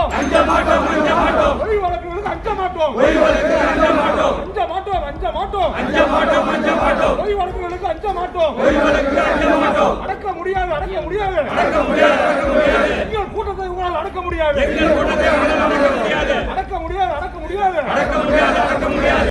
மாட்டோம் அஞ்ச மாட்டோம் அஞ்ச மாட்டோம் பொய் வழக்குகளுக்கு அஞ்ச மாட்டோம் பொய் வழக்கு அஞ்ச மாட்டோம் அஞ்ச மாட்டோம் அஞ்ச மாட்டோம் அஞ்ச மாட்டோம் அஞ்ச மாட்டோம் பொய் வழக்குகளுக்கு அஞ்ச மாட்டோம் பொய் வழக்கு அஞ்ச மாட்டோம் அடக்க முடியாது அடக்க முடியாது அடக்க முடியாது அடக்க முடியாது எங்கள் கூட்டத்தை உங்களால் அடக்க முடியாது எங்கள் கூட்டத்தை அவனால் அடக்க முடியாது அடக்க முடியாது அடக்க முடியாது அடக்க முடியாது அடக்க முடியாது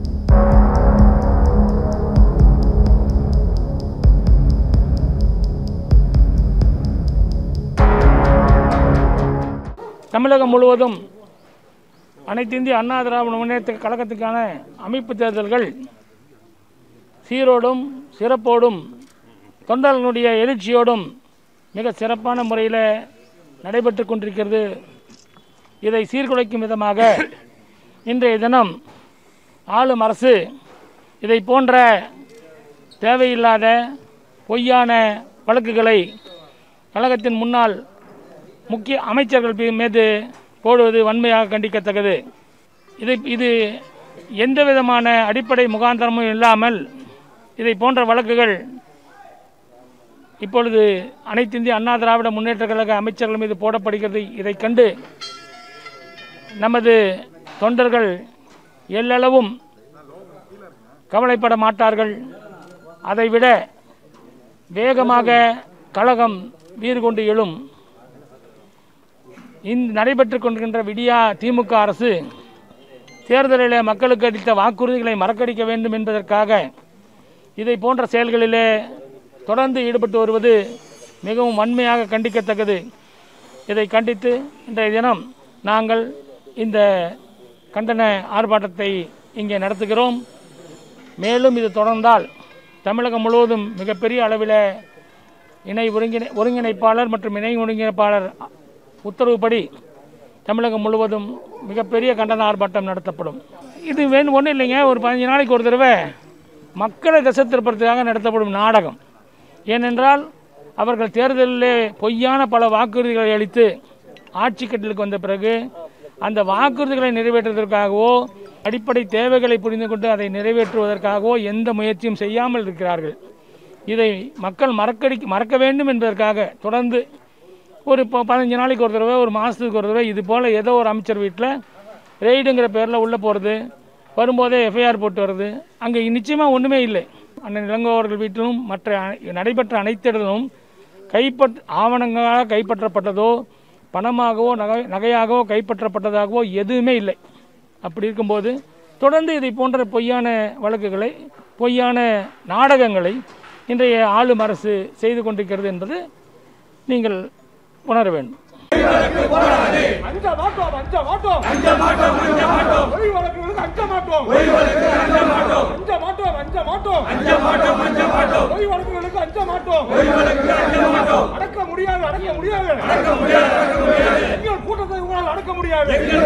தமிழகம் முழுவதும் அனைத்து இந்திய அண்ணா திராவிட முன்னேற்ற கழகத்துக்கான அமைப்பு தேர்தல்கள் சீரோடும் சிறப்போடும் தொண்டர்களுடைய எழுச்சியோடும் மிக சிறப்பான முறையில் நடைபெற்று கொண்டிருக்கிறது இதை சீர்குலைக்கும் விதமாக இன்றைய தினம் ஆளும் அரசு இதை போன்ற தேவையில்லாத பொய்யான வழக்குகளை கழகத்தின் முன்னாள் முக்கிய அமைச்சர்கள் மீ- மீது போடுவது வன்மையாக கண்டிக்கத்தக்கது இது இது எந்த விதமான அடிப்படை முகாந்திரமும் இல்லாமல் இதை போன்ற வழக்குகள் இப்பொழுது அனைத்து இந்திய அண்ணா திராவிட முன்னேற்ற கழக அமைச்சர்கள் மீது போடப்படுகிறது இதைக் கண்டு நமது தொண்டர்கள் எல்லளவும் கவலைப்பட மாட்டார்கள் அதைவிட வேகமாக கழகம் வீறு கொண்டு எழும் இந்த நடைபெற்று கொண்டிருக்கின்ற விடியா திமுக அரசு தேர்தலில் மக்களுக்கு அளித்த வாக்குறுதிகளை மறக்கடிக்க வேண்டும் என்பதற்காக இதை போன்ற செயல்களிலே தொடர்ந்து ஈடுபட்டு வருவது மிகவும் வன்மையாக கண்டிக்கத்தக்கது இதை கண்டித்து இன்றைய தினம் நாங்கள் இந்த கண்டன ஆர்ப்பாட்டத்தை இங்கே நடத்துகிறோம் மேலும் இது தொடர்ந்தால் தமிழகம் முழுவதும் மிகப்பெரிய அளவில் இணை ஒருங்கிணை ஒருங்கிணைப்பாளர் மற்றும் இணை ஒருங்கிணைப்பாளர் உத்தரவுப்படி தமிழகம் முழுவதும் மிகப்பெரிய கண்டன ஆர்ப்பாட்டம் நடத்தப்படும் இது வேணும் ஒன்றும் இல்லைங்க ஒரு பதினஞ்சு நாளைக்கு ஒரு தடவை மக்களை திசை திருப்பறதுக்காக நடத்தப்படும் நாடகம் ஏனென்றால் அவர்கள் தேர்தலிலே பொய்யான பல வாக்குறுதிகளை அளித்து ஆட்சி கட்டலுக்கு வந்த பிறகு அந்த வாக்குறுதிகளை நிறைவேற்றுவதற்காகவோ அடிப்படை தேவைகளை புரிந்து கொண்டு அதை நிறைவேற்றுவதற்காகவோ எந்த முயற்சியும் செய்யாமல் இருக்கிறார்கள் இதை மக்கள் மறக்கடி மறக்க வேண்டும் என்பதற்காக தொடர்ந்து ஒரு இப்போ பதினஞ்சு நாளைக்கு ஒரு தடவை ஒரு மாதத்துக்கு ஒரு தடவை இது போல் ஏதோ ஒரு அமைச்சர் வீட்டில் ரெய்டுங்கிற பேரில் உள்ளே போகிறது வரும்போதே எஃப்ஐஆர் போட்டு வருது அங்கே நிச்சயமாக ஒன்றுமே இல்லை அண்ணன் இளங்கோ அவர்கள் வீட்டிலும் மற்ற அனை- நடைபெற்ற அனைத்து இடத்திலும் கைப்பற் ஆவணங்களாக கைப்பற்றப்பட்டதோ பணமாகவோ நகை நகையாகவோ கைப்பற்றப்பட்டதாகவோ எதுவுமே இல்லை அப்படி இருக்கும்போது தொடர்ந்து இதை போன்ற பொய்யான வழக்குகளை பொய்யான நாடகங்களை இன்றைய ஆளும் அரசு செய்து கொண்டிருக்கிறது என்பது நீங்கள் உணர வேண்டும் அஞ்ச மாட்டோம் அஞ்ச மாட்டோம் அஞ்ச மாட்டோம் அஞ்ச மாட்டோம் பொய் வழக்குகளுக்கு அஞ்ச மாட்டோம் பொய் வழக்கு அஞ்ச மாட்டோம் அஞ்ச மாட்டோம் அஞ்ச மாட்டோம் அஞ்ச மாட்டோம் அஞ்ச மாட்டோம் பொய் வழக்குகளுக்கு அஞ்ச மாட்டோம் பொய் வழக்கு அஞ்ச மாட்டோம் அடக்க முடியாது அடக்க முடியாது அடக்க முடியாது அடக்க முடியாது எங்கள் கூட்டத்தை உங்களால் அடக்க முடியாது எங்கள்